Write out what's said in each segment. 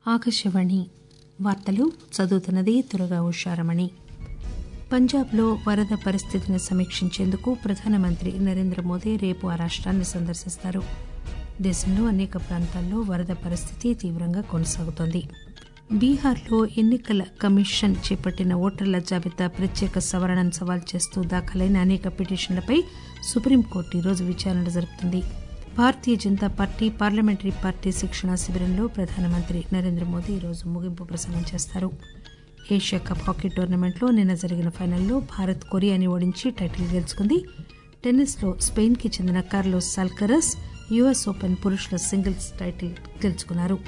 ఆకాశవాణి వార్తలు చదువుతున్నది తురగా ఉషారమణి పంజాబ్లో వరద పరిస్థితిని సమీక్షించేందుకు ప్రధానమంత్రి నరేంద్ర మోదీ రేపు ఆ రాష్ట్రాన్ని సందర్శిస్తారు దేశంలో అనేక ప్రాంతాల్లో వరద పరిస్థితి తీవ్రంగా కొనసాగుతోంది బీహార్లో ఎన్నికల కమిషన్ చేపట్టిన ఓటర్ల జాబితా ప్రత్యేక సవరణను సవాల్ చేస్తూ దాఖలైన అనేక పిటిషన్లపై సుప్రీంకోర్టు ఈరోజు విచారణ జరుపుతుంది Bharatiya Janata party parliamentary party శిక్షణా శిబిరంలో ప్రధానమంత్రి నరేంద్ర మోదీ ఈరోజు ముగింపు ప్రసంగం చేస్తారు ఏషియా కప్ హాకీ టోర్నమెంట్లో నిన్న జరిగిన ఫైనల్లో భారత్ కొరియాని ఓడించి టైటిల్ గెలుచుకుంది టెన్నిస్లో స్పెయిన్కి చెందిన కార్లోస్ సాల్కరస్ యుఎస్ ఓపెన్ పురుషుల సింగిల్స్ టైటిల్ గెలుచుకున్నారు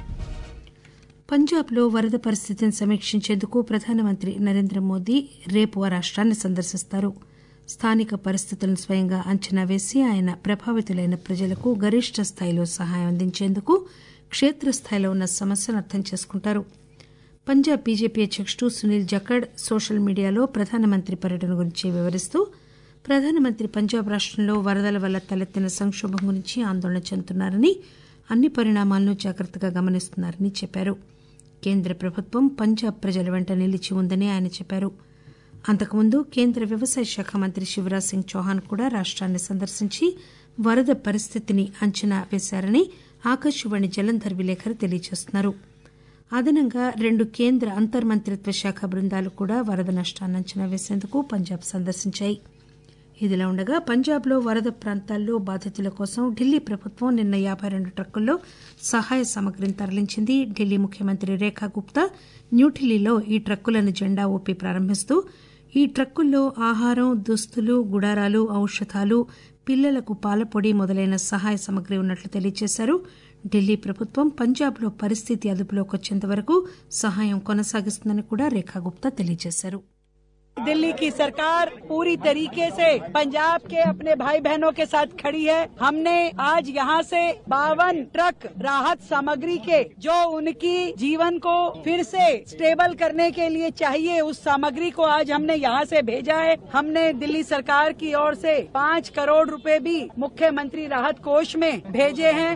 పంజాబ్లో వరద పరిస్థితిని సమీక్షించేందుకు ప్రధానమంత్రి నరేంద్ర మోదీ రేపు ఆ రాష్ట్రాన్ని సందర్శిస్తారు స్థానిక పరిస్థితులను స్వయంగా అంచనా వేసి ఆయన ప్రభావితులైన ప్రజలకు గరిష్ట స్థాయిలో సహాయం అందించేందుకు క్షేత్రస్థాయిలో ఉన్న సమస్యలను అర్థం చేసుకుంటారు పంజాబ్ బీజేపీ అధ్యకుడు సునీల్ జక్కడ్ సోషల్ మీడియాలో ప్రధానమంత్రి పర్యటన గురించి వివరిస్తూ ప్రధానమంత్రి పంజాబ్ రాష్టంలో వరదల వల్ల తలెత్తిన సంక్షోభం గురించి ఆందోళన చెందుతున్నారని అన్ని పరిణామాలను జాగ్రత్తగా గమనిస్తున్నారని చెప్పారు కేంద్ర ప్రభుత్వం పంజాబ్ ప్రజల వెంట నిలిచి ఉందని ఆయన చెప్పారు అంతకుముందు కేంద్ర వ్యవసాయ శాఖ మంత్రి శివరాజ్ సింగ్ చౌహాన్ కూడా రాష్ట్రాన్ని సందర్శించి వరద పరిస్థితిని అంచనా వేశారని ఆకాశవాణి జలంధర్ విలేకరి తెలియజేస్తున్నారు అదనంగా రెండు కేంద్ర అంతర్మంత్రిత్వ శాఖ బృందాలు కూడా వరద నష్టాన్ని అంచనా వేసేందుకు పంజాబ్ సందర్శించాయి ఇదిలా ఉండగా పంజాబ్లో వరద ప్రాంతాల్లో బాధితుల కోసం ఢిల్లీ ప్రభుత్వం నిన్న యాబై రెండు ట్రక్కుల్లో సహాయ సామగ్రిని తరలించింది ఢిల్లీ ముఖ్యమంత్రి రేఖా గుప్తా న్యూఢిల్లీలో ఈ ట్రక్కులను జెండా ఊపి ప్రారంభిస్తూ ఈ ట్రక్కుల్లో ఆహారం దుస్తులు గుడారాలు ఔషధాలు పిల్లలకు పాలపొడి మొదలైన సహాయ సామగ్రి ఉన్నట్లు తెలియజేశారు ఢిల్లీ ప్రభుత్వం పంజాబ్లో పరిస్థితి అదుపులోకి వచ్చేంత వరకు సహాయం కొనసాగిస్తుందని కూడా రేఖా గుప్తా తెలియజేశారు दिल्ली की सरकार पूरी तरीके से पंजाब के अपने भाई बहनों के साथ खड़ी है हमने आज यहाँ से बावन ट्रक राहत सामग्री के जो उनकी जीवन को फिर से स्टेबल करने के लिए चाहिए उस सामग्री को आज हमने यहाँ से भेजा है हमने दिल्ली सरकार की ओर से पाँच करोड़ रुपए भी मुख्यमंत्री राहत कोष में भेजे हैं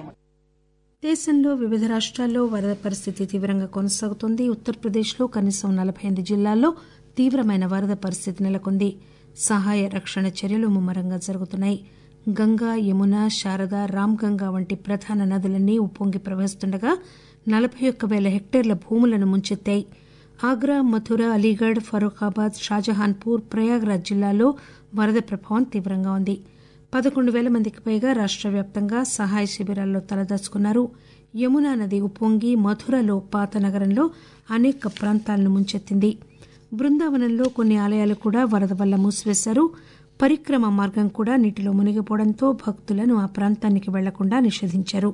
దేశంలో వివిధ రాష్ట్రాల్లో వరద పరిస్థితి తీవ్రంగా కొనసాగుతోంది ఉత్తరప్రదేశ్లో కనీసం నలభై ఎనిమిది జిల్లాల్లో తీవ్రమైన వరద పరిస్థితి నెలకొంది సహాయ రక్షణ చర్యలు ముమ్మరంగా జరుగుతున్నాయి గంగా యమున శారద రామ్గంగా వంటి ప్రధాన నదులన్నీ ఉప్పొంగి ప్రవహిస్తుండగా నలభై ఒక్క పేల హెక్టేర్ల భూములను ముంచెత్తాయి ఆగ్రా మథుర అలీగఢ్ ఫరూఖాబాద్ షాజహాన్పూర్ ప్రయాగ్రాజ్ జిల్లాల్లో వరద ప్రభావం తీవ్రంగా ఉంది పదకొండు పేల మందికి పైగా రాష్ట్ర వ్యాప్తంగా సహాయ శిబిరాల్లో తలదాచుకున్నారు యమునా నది ఉప్పొంగి మథురలో పాత నగరంలో అనేక ప్రాంతాలను ముంచెత్తింది బృందావనంలో కొన్ని ఆలయాలు కూడా వరద వల్ల మూసివేశారు పరిక్రమ మార్గం కూడా నీటిలో మునిగిపోవడంతో భక్తులను ఆ ప్రాంతానికి వెళ్లకుండా నిషేధించారు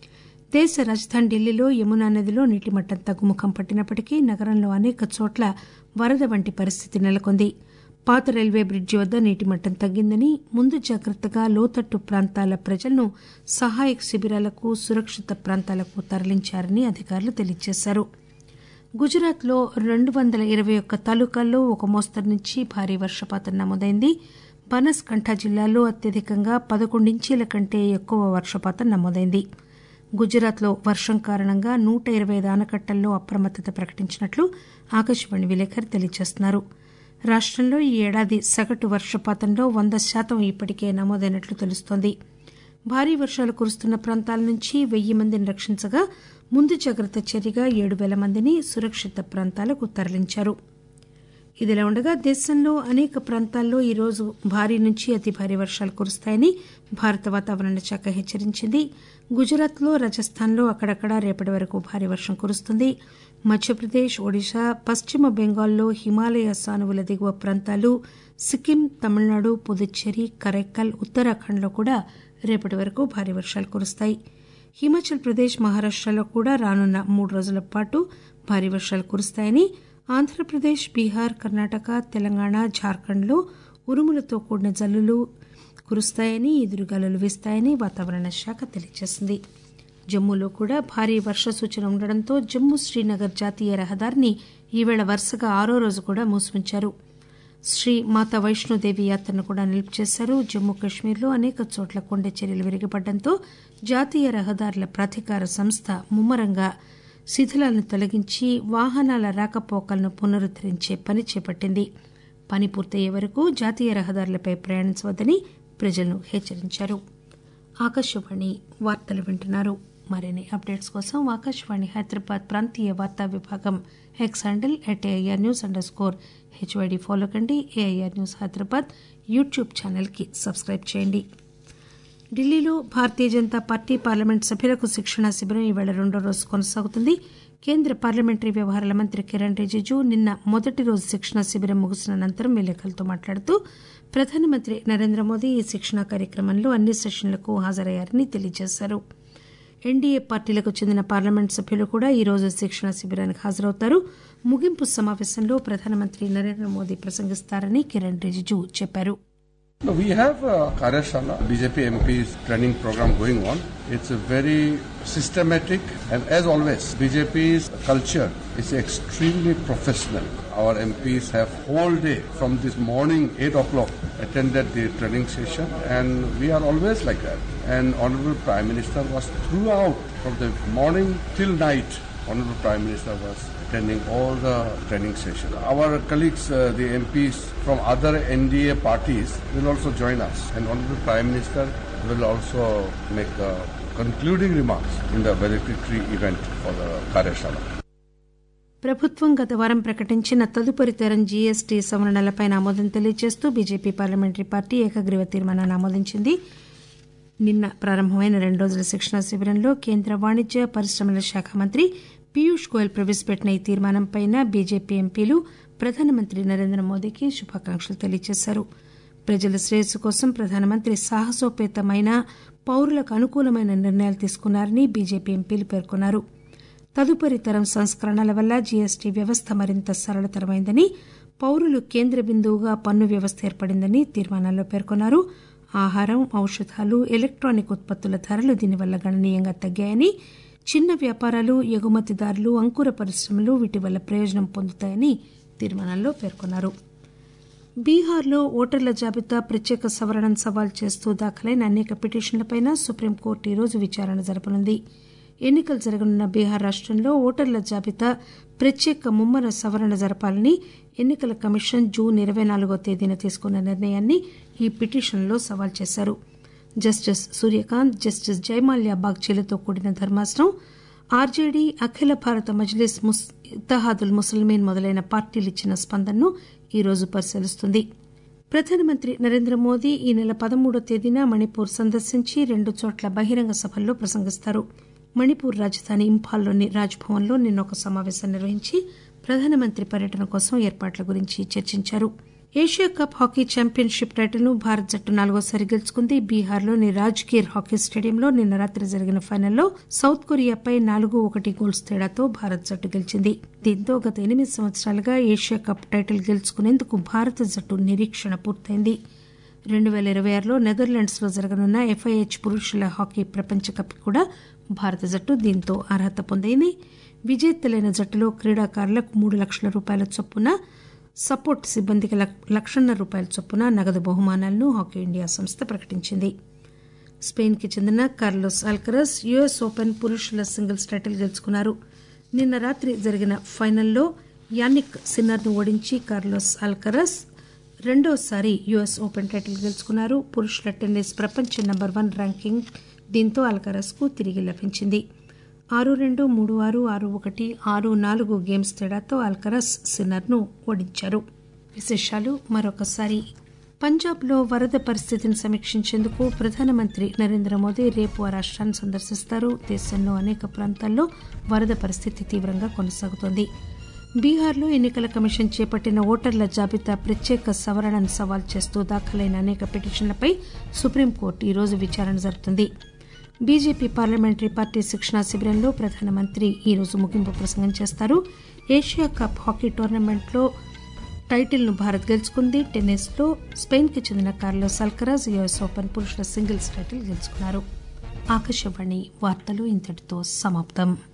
దేశ రాజధాని ఢిల్లీలో యమునా నదిలో నీటి మట్టం తగ్గుముఖం పట్టినప్పటికీ నగరంలో అనేక చోట్ల వరద వంటి పరిస్థితి నెలకొంది పాత రైల్వే బ్రిడ్జి వద్ద నీటి మట్టం తగ్గిందని ముందు జాగ్రత్తగా లోతట్టు ప్రాంతాల ప్రజలను సహాయక శిబిరాలకు సురక్షిత ప్రాంతాలకు తరలించారని అధికారులు తెలియజేశారు గుజరాత్లో రెండు వందల ఇరవై ఒక్క తాలూకాల్లో ఒక మోస్తరు నుంచి భారీ వర్షపాతం నమోదైంది బనస్కంఠ జిల్లాలో అత్యధికంగా పదకొండు ఇంచీల కంటే ఎక్కువ వర్షపాతం నమోదైంది గుజరాత్లో వర్షం కారణంగా నూట ఇరవై ఐదు ఆనకట్టల్లో అప్రమత్తత ప్రకటించినట్లు ఆకాశవాణి విలేకరి తెలియజేస్తున్నారు రాష్టంలో ఈ ఏడాది సగటు వర్షపాతంలో వంద శాతం ఇప్పటికే నమోదైనట్లు తెలుస్తోంది భారీ వర్షాలు కురుస్తున్న ప్రాంతాల నుంచి వెయ్యి మందిని రక్షించగా ముందు జాగ్రత్త చర్యగా ఏడు పేల మందిని సురక్షిత ప్రాంతాలకు తరలించారు ఇదిలా ఉండగా దేశంలో అనేక ప్రాంతాల్లో ఈరోజు భారీ నుంచి అతి భారీ వర్షాలు కురుస్తాయని భారత వాతావరణ శాఖ హెచ్చరించింది గుజరాత్లో రాజస్థాన్లో అక్కడక్కడా రేపటి వరకు భారీ వర్షం కురుస్తుంది మధ్యప్రదేశ్ ఒడిశా పశ్చిమ బెంగాల్లో హిమాలయ సానువుల దిగువ ప్రాంతాలు సిక్కిం తమిళనాడు పుదుచ్చేరి కరైక్కల్ ఉత్తరాఖండ్లో కూడా రేపటి వరకు భారీ వర్షాలు కురుస్తాయి హిమాచల్ ప్రదేశ్ మహారాష్టలో కూడా రానున్న మూడు రోజుల పాటు భారీ వర్షాలు కురుస్తాయని ఆంధ్రప్రదేశ్ బీహార్ కర్ణాటక తెలంగాణ జార్ఖండ్లో ఉరుములతో కూడిన జల్లులు కురుస్తాయని ఎదురుగాలులు వీస్తాయని వాతావరణ శాఖ తెలియజేసింది జమ్మూలో కూడా భారీ వర్ష సూచన ఉండడంతో జమ్మూ శ్రీనగర్ జాతీయ రహదారిని ఈవేళ వరుసగా ఆరో రోజు కూడా మూసివుంచారు శ్రీ మాతా వైష్ణోదేవి యాత్రను కూడా నిలుపు చేశారు జమ్మూ కశ్మీర్లో అనేక చోట్ల కొండ చర్యలు విరిగిపడడంతో జాతీయ రహదారుల ప్రాధికార సంస్థ ముమ్మరంగా శిథిలాలను తొలగించి వాహనాల రాకపోకలను పునరుద్దరించే పని చేపట్టింది పని పూర్తయ్యే వరకు జాతీయ రహదారులపై ప్రయాణించవద్దని ప్రజలను హెచ్చరించారు ఆకాశవాణి వార్తలు వింటున్నారు మరిన్ని అప్డేట్స్ కోసం ఆకాశవాణి హైదరాబాద్ ప్రాంతీయ వార్తా విభాగం X handle at AIR news underscore HYD follow కండి ఏఐఆర్ న్యూస్ హైదరాబాద్ యూట్యూబ్ ఛానల్కి సబ్స్క్రైబ్ చేయండి ఢిల్లీలో భారతీయ జనతా పార్టీ పార్లమెంట్ సభ్యులకు శిక్షణా శిబిరం ఈవేళ రెండో రోజు కొనసాగుతుంది కేంద్ర పార్లమెంటరీ వ్యవహారాల మంత్రి కిరణ్ రిజిజు నిన్న మొదటి రోజు శిక్షణా శిబిరం ముగిసిన అనంతరం విలేకరులతో మాట్లాడుతూ ప్రధానమంత్రి నరేంద్ర మోదీ ఈ శిక్షణా కార్యక్రమంలో అన్ని సెషన్లకు హాజరయ్యారని తెలియజేశారు ఎన్డీఏ పార్టీలకు చెందిన పార్లమెంట్ సభ్యులు కూడా ఈ రోజు శిక్షణా శిబిరానికి హాజరవుతారు ముగింపు సమావేశంలో ప్రధానమంత్రి నరేంద్ర మోదీ ప్రసంగిస్తారని కిరణ్ రిజిజు చెప్పారు No, we have a Karyashala BJP MP's training program going on. It's a very systematic and as always, BJP's culture is extremely professional. Our MPs have whole day from this morning 8 o'clock attended the training session and we are always like that. And Honorable Prime Minister was throughout from the morning till night Honorable Prime Minister was attending all the training sessions. Our colleagues, uh, the MPs from other NDA parties will also join us and Honorable Prime Minister will also make the concluding remarks in the valedictory event for the Karyashala. ప్రభుత్వం గత వారం ప్రకటించిన తదుపరి తరం GST సవరణలపై ఆమోదం తెలియజేస్తూ BJP parliamentary party ఏకగ్రీవ తీర్మానాన్ని ఆమోదించింది నిన్న ప్రారంభమైన రెండు రోజుల శిక్షణా శిబిరంలో కేంద్ర వాణిజ్య పరిశ్రమల శాఖ మంత్రి పీయూష్ గోయల్ ప్రవేశపెట్టిన ఈ తీర్మానంపై బీజేపీ ఎంపీలు ప్రధానమంత్రి నరేంద్ర మోదీకి శుభాకాంక్షలు తెలియజేశారు ప్రజల శ్రేయస్సు కోసం ప్రధానమంత్రి సాహసోపేతమైన పౌరులకు అనుకూలమైన నిర్ణయాలు తీసుకున్నారని బీజేపీ ఎంపీలు పేర్కొన్నారు తదుపరి తరం సంస్కరణల వల్ల జీఎస్టీ వ్యవస్థ మరింత సరళతరమైందని పౌరులు కేంద్ర బిందువుగా పన్ను వ్యవస్థ ఏర్పడిందని తీర్మానాల్లో పేర్కొన్నారు ఆహారం ఔషధాలు ఎలక్ట్రానిక్ ఉత్పత్తుల ధరలు దీనివల్ల గణనీయంగా తగ్గాయని చిన్న వ్యాపారాలు ఎగుమతిదారులు అంకుర పరిశ్రమలు వీటి వల్ల ప్రయోజనం పొందుతాయని తీర్మానంలో పేర్కొన్నారు బీహార్లో ఓటర్ల జాబితా ప్రత్యేక సవరణను సవాల్ చేస్తూ దాఖలైన అనేక పిటిషన్లపై సుప్రీంకోర్టు ఈరోజు విచారణ జరపనుంది ఎన్నికలు జరగనున్న బీహార్ రాష్టంలో ఓటర్ల జాబితా ప్రత్యేక ముమ్మర సవరణ జరపాలని ఎన్నికల కమిషన్ జూన్ ఇరవై నాలుగో తేదీన తీసుకున్న నిర్ణయాన్ని ఈ పిటిషన్లో సవాల్ చేశారు జస్టిస్ సూర్యకాంత్ జస్టిస్ జయమాల్యా బాగ్చీలతో కూడిన ధర్మాసనం ఆర్జేడీ అఖిల భారత మజ్లిస్ ఇత్తహాదుల్ ముస్లిమీన్ మొదలైన పార్టీలు ఇచ్చిన స్పందనను ఈరోజు పరిశీలిస్తుంది ప్రధానమంత్రి నరేంద్ర మోదీ ఈ నెల పదమూడో తేదీన మణిపూర్ సందర్శించి రెండు చోట్ల బహిరంగ సభల్లో ప్రసంగిస్తారు మణిపూర్ రాజధాని ఇంఫాల్లోని రాజ్భవన్లో నిన్న ఒక సమావేశం నిర్వహించి ప్రధానమంత్రి పర్యటన కోసం ఏర్పాట్ల గురించి చర్చించారు ఏషియా కప్ హాకీ ఛాంపియన్షిప్ టైటిల్ను భారత్ జట్టు నాలుగోసారి గెలుచుకుంది బీహార్లోని రాజ్గీర్ హాకీ స్టేడియంలో నిన్న రాత్రి జరిగిన ఫైనల్లో సౌత్ కొరియాపై నాలుగు ఒకటి గోల్స్ తేడాతో భారత్ జట్టు గెలిచింది దీంతో గత ఎనిమిది సంవత్సరాలుగా ఏషియా కప్ టైటిల్ గెలుచుకునేందుకు భారత జట్టు నిరీక్షణ పూర్తయింది రెండు పేల ఇరవై ఆరులో నెదర్లాండ్స్ లో జరగనున్న ఎఫ్ఐహెచ్ పురుషుల హాకీ ప్రపంచ కప్ కూడా భారత జట్టు దీంతో అర్హత పొందింది విజేతలైన జట్టులో క్రీడాకారులకు మూడు లక్షల రూపాయల చొప్పున సపోర్ట్ సిబ్బందికి లక్షన్నర రూపాయల చొప్పున నగదు బహుమానాలను హాకీ ఇండియా సంస్థ ప్రకటించింది స్పెయిన్ కి చెందిన కార్లోస్ అల్కరస్ యుఎస్ ఓపెన్ పురుషుల సింగిల్స్ టైటిల్ గెలుచుకున్నారు నిన్న రాత్రి జరిగిన ఫైనల్లో యానిక్ సిన్నర్ను ఓడించి కార్లోస్ అల్కరస్ రెండోసారి యుఎస్ ఓపెన్ టైటిల్ గెలుచుకున్నారు పురుషుల టెన్నిస్ ప్రపంచ నంబర్ వన్ ర్యాంకింగ్ దీంతో అల్కరస్ కు తిరిగి లభించింది ఆరు రెండు మూడు ఆరు ఆరు ఒకటి ఆరు నాలుగు గేమ్స్ తేడాతో అల్కరస్ సిన్నర్ను ఓడించారు విశేషాలు మరొకసారి పంజాబ్లో వరద పరిస్థితిని సమీక్షించేందుకు ప్రధానమంత్రి నరేంద్ర మోదీ రేపు ఆ రాష్ట్రాన్ని సందర్శిస్తారు దేశంలో అనేక ప్రాంతాల్లో వరద పరిస్థితి తీవ్రంగా కొనసాగుతోంది బీహార్లో ఎన్నికల కమిషన్ చేపట్టిన ఓటర్ల జాబితా ప్రత్యేక సవరణను సవాల్ చేస్తూ దాఖలైన అనేక పిటిషన్లపై సుప్రీంకోర్టు ఈరోజు విచారణ జరుపుతుంది బీజేపీ పార్లమెంటరీ పార్టీ శిక్షణా శిబిరంలో ప్రధానమంత్రి ఈరోజు ముగింపు ప్రసంగం చేస్తారు ఏషియా కప్ హాకీ టోర్నమెంట్లో టైటిల్ను భారత్ గెలుచుకుంది టెన్నిస్లో స్పెయిన్కి చెందిన కార్లోస్ అల్కరాజ్ యుఎస్ ఓపెన్ పురుషుల సింగిల్స్ టైటిల్ గెలుచుకున్నారు ఆకాశవాణి వార్తలు ఇంతటితో సమాప్తం